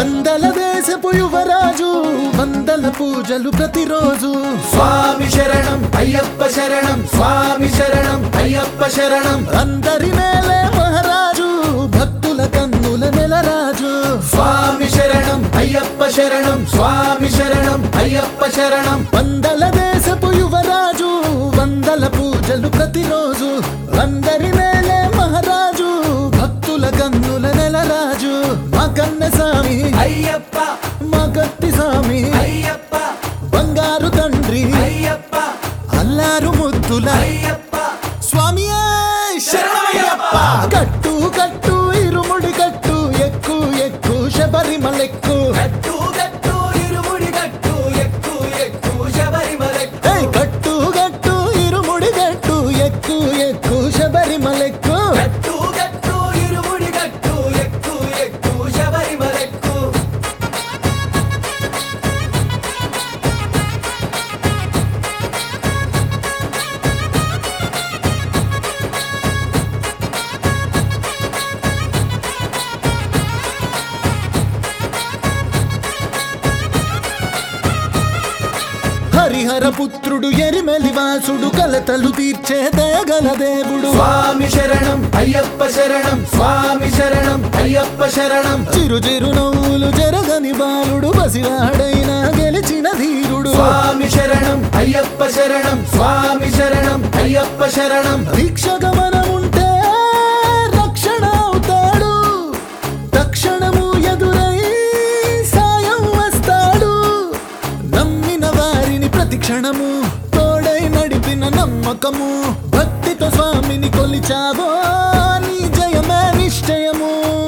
వందల దేశపు యువరాజు వందల పూజలు ప్రతిరోజు స్వామి శరణం అయ్యప్ప శరణం స్వామి శరణం అయ్యప్ప శరణం అందరి మేలే మహారాజు భక్తుల కన్నుల నెలరాజు స్వామి శరణం అయ్యప్ప శరణం స్వామి శరణం అయ్యప్ప శరణం వందల దేశపు యువరాజు వందల పూజలు ప్రతిరోజు అందరి మేలే మహారాజు భక్తుల కన్నుల నెలరాజు మా కన్న స్వామి అయ్యప్ప మా గట్టి స్వామి అయ్యప్ప బంగారు తండ్రి అయ్యప్ప అల్లారు ముద్దుల అయ్యప్ప స్వామి శరణమయ్యప్ప. కట్టు కట్టు ఇరుముడి కట్టు ఎక్కు ఎక్కు శబరిమలెక్కు గట్టు గట్టు ఇరుముడి గట్టు ఎక్కు ఎక్కు శబరిమలెక్కు ఏయ్, కట్టు కట్టు ఇరుముడి కట్టు ఎక్కు ఎక్కు శబరిమలెక్కు గట్టు గట్టు ఇరుముడి గట్టు ఎక్కు ఎక్కు శబరిమలెక్కు హరిహర పుత్రుడు ఎరిమెలి వాసుడు కలతలు తీర్చే దయగల దేవుడు స్వామి శరణం అయ్యప్ప శరణం స్వామి శరణం అయ్యప్ప శరణం చిరు చిరు నవ్వులు జరగని బాలుడు బసివాడైన గెలిచిన ధీరుడు స్వామి శరణం అయ్యప్ప శరణం స్వామి శరణం అయ్యప్ప శరణం దీక్ష గమనముంటే రక్షణ అవుతాడు తక్షణము ఎదురై సాయం వస్తాడు నమ్మిన వారిని ప్రతి క్షణము తోడై నడిపిన నమ్మకము భక్తితో స్వామిని కొలిచావో నీ జయమే నిశ్చయము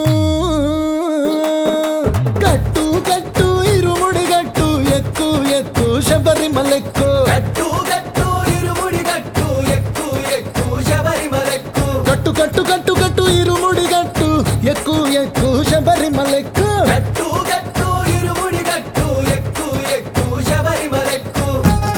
కట్టు కట్టు ఇరుముడి గట్టు ఎక్కు ఎక్కు శబరిమలెక్కు గట్టు గట్టు ఇరుముడి గట్టు ఎక్కు ఎక్కు శబరిమలెక్కు కట్టు కట్టు కట్టు కట్టు ఇరుముడి గట్టు ఎక్కు ఎక్కు శబరిమలెక్కు గట్టు గట్టు ఇరుముడి గట్టు ఎక్కు ఎక్కు శబరిమలెక్కు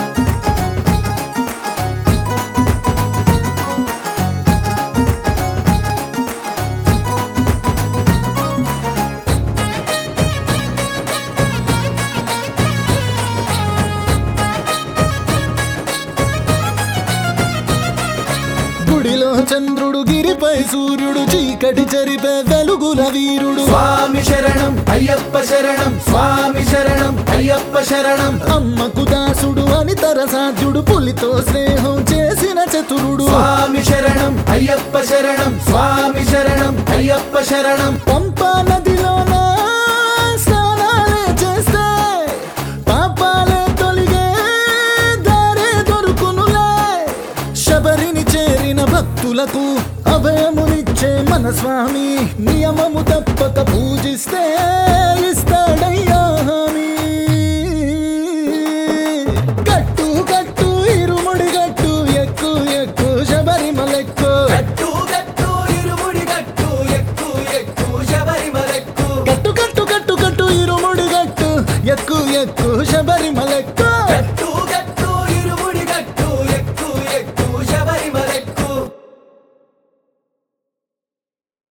గుడిలో చంద్రుడు గిరిపై సూర్యుడు చీకటి చెరిపే వెలుగుల వీరుడు స్వామి శరణం అయ్యప్ప శరణం స్వామి శరణం అయ్యప్ప శరణం అమ్మకు దాసుడు అనితర సాధ్యుడు పులితో స్నేహం చేసిన చతురుడు స్వామి శరణం అయ్యప్ప శరణం స్వామి శరణం అయ్యప్ప శరణం పంపా నదిలోన స్నానాలే చేస్తే పాపాలే తొలిగే దారే దొరుకునులే శబరిని చేరిన భక్తులకు అభయమునిచ్చే మన స్వామి నియమము తప్పక పూజిస్తే ఇస్తాడయ్యా హామీ కట్టు కట్టు ఇరుముడి గట్టు ఎక్కు ఎక్కు శబరిమలెక్కు గట్టు గట్టు ఇరుముడి గట్టు ఎక్కు ఎక్కు శబరిమలెక్కు కట్టు కట్టు కట్టు కట్టు ఇరుముడి గట్టు ఎక్కు ఎక్కు శబరిమలెక్కు